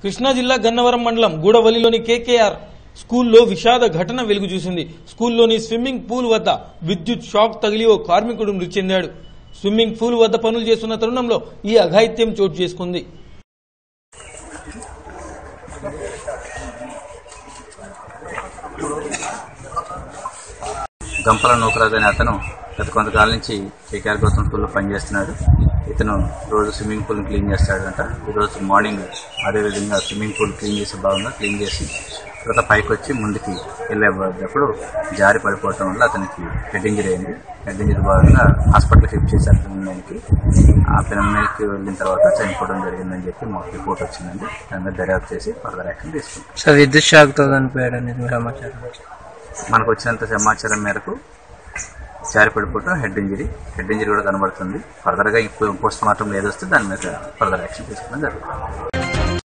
కృష్ణా జిల్లా గన్నవరం మండలం గూడవల్లిలోని కేకేఆర్ స్కూల్లో విషాద ఘటన వెలుగు చూసింది స్కూల్లోని స్విమ్మింగ్ పూల్ వద్ద విద్యుత్ షాక్ తగిలి ఓ కార్మికుడు మృతి చెందాడు స్విమ్మింగ్ పూల్ వద్ద పనులు చేస్తున్న తరుణంలో ఈ అఘాయిత్యం చోటు చేసుకుంది గంపల నూకరాజు అనే అతను గత కొంతకాలం నుంచి కేకేఆర్ గౌతమ్ స్కూల్లో పనిచేస్తున్నాడు ఇతను రోజు స్విమ్మింగ్ పూల్ క్లీన్ చేస్తాడంట ఈరోజు మార్నింగ్ అదేవిధంగా స్విమ్మింగ్ పూల్ క్లీన్ చేసే భాగంగా క్లీన్ చేసి తర్వాత పైకి వచ్చి ముందుకి వెళ్ళేటప్పుడు జారి పడిపోవటం వల్ల అతనికి హెడ్ ఇంజరీ అయింది హెడ్ ఇంజరీ భాగంగా హాస్పిటల్ షిఫ్ట్ చేశారు పిల్లలకి ఆ పిల్లలకి వెళ్ళిన తర్వాత చనిపోవడం జరిగిందని చెప్పి మాకు రిపోర్ట్ వచ్చిందండి దాని మీద దర్యాప్తు చేసి ఫర్దర్ యాక్షన్ తీసుకుంటాం సార్ విద్యుత్ షాక్ తో చనిపోయాడు అనేది సమాచారం మనకు వచ్చినంత సమాచారం మేరకు జారి పడిపోవటం హెడ్ ఇంజరీ హెడ్ ఇంజరీ కూడా కనబడుతుంది ఫర్దర్ గా ఇప్పుడు పోస్ట్ మార్టం ఏదొస్తే దాని మీద ఫర్దర్ యాక్షన్ తీసుకోవడం జరుగుతుంది